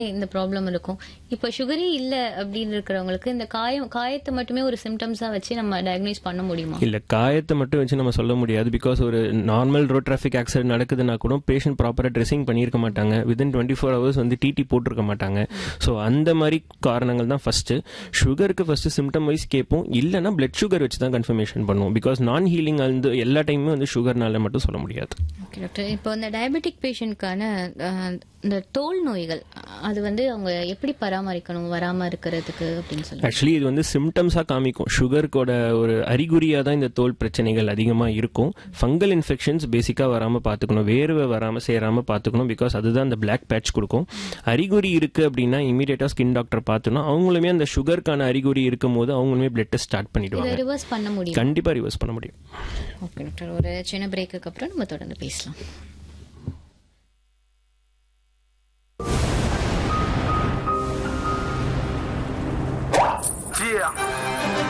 இந்த ப்ராப்ளம் இருக்கும் இப்போ சுகரே இல்ல அப்படின்னு இருக்கிறவங்களுக்கு இந்த காயம் காயத்தை மட்டுமே ஒரு சிம்டம்ஸா வச்சு நம்ம டயக்னைஸ் பண்ண முடியுமா இல்ல காயத்தை மட்டும் வச்சு நம்ம சொல்ல முடியாது பிகாஸ் ஒரு நார்மல் ரோட் டிராஃபிக் ஆக்சிடென்ட் நடக்குதுன்னா கூட பேஷண்ட் ப்ராப்பராக ட்ரெஸ்ஸிங் பண்ணியிருக்க மாட்டாங்க வித்தின் டுவெண்ட்டி ஃபோர் ஹவர்ஸ் வந்து டிடி போட்டிருக்க மாட்டாங்க ஸோ அந்த மாதிரி காரணங்கள் தான் ஃபர்ஸ்ட் சுகருக்கு ஃபர்ஸ்ட் சிம்டம் வைஸ் கேட்போம் இல்லைனா பிளட் சுகர் வச்சு தான் கன்ஃபர்மேஷன் பண்ணுவோம் பிகாஸ் நான் ஹீலிங் வந்து எல்லா டைமுமே வந்து சுகர்னால மட்டும் சொல்ல முடியாது ஓகே டாக்டர் இப்போ இந்த டயபெட்டிக் பேஷண்ட்கான இந்த தோல் நோய்கள் அது வந்து அவங்க எப்படி பராமரிக்கணும் வராம இருக்கிறதுக்கு அப்படின்னு சொல்லி ஆக்சுவலி இது வந்து சிம்டம்ஸாக காமிக்கும் சுகருக்கோட ஒரு அறிகுறியாக தான் இந்த தோல் பிரச்சனைகள் அதிகமாக இருக்கும் ஃபங்கல் இன்ஃபெக்ஷன்ஸ் பேசிக்காக வராமல் பார்த்துக்கணும் வேர்வை வராமல் சேராமல் பார்த்துக்கணும் பிகாஸ் அதுதான் அந்த பிளாக் பேட்ச் கொடுக்கும் அறிகுறி இருக்குது அப்படின்னா இமீடியட்டாக ஸ்கின் டாக்டர் பார்த்தோன்னா அவங்களுமே அந்த சுகருக்கான அறிகுறி இருக்கும் போது அவங்களுமே பிளட் டெஸ்ட் ஸ்டார்ட் இதை பண்ணிடுவாங்க ரிவர்ஸ் பண்ண முடியும் கண்டிப்பாக ரிவர்ஸ் பண்ண முடியும் ஓகே டாக்டர் ஒரு சின்ன பிரேக்குக்கு அப்புறம் நம்ம தொடர்ந்து பேசலாம் Yeah.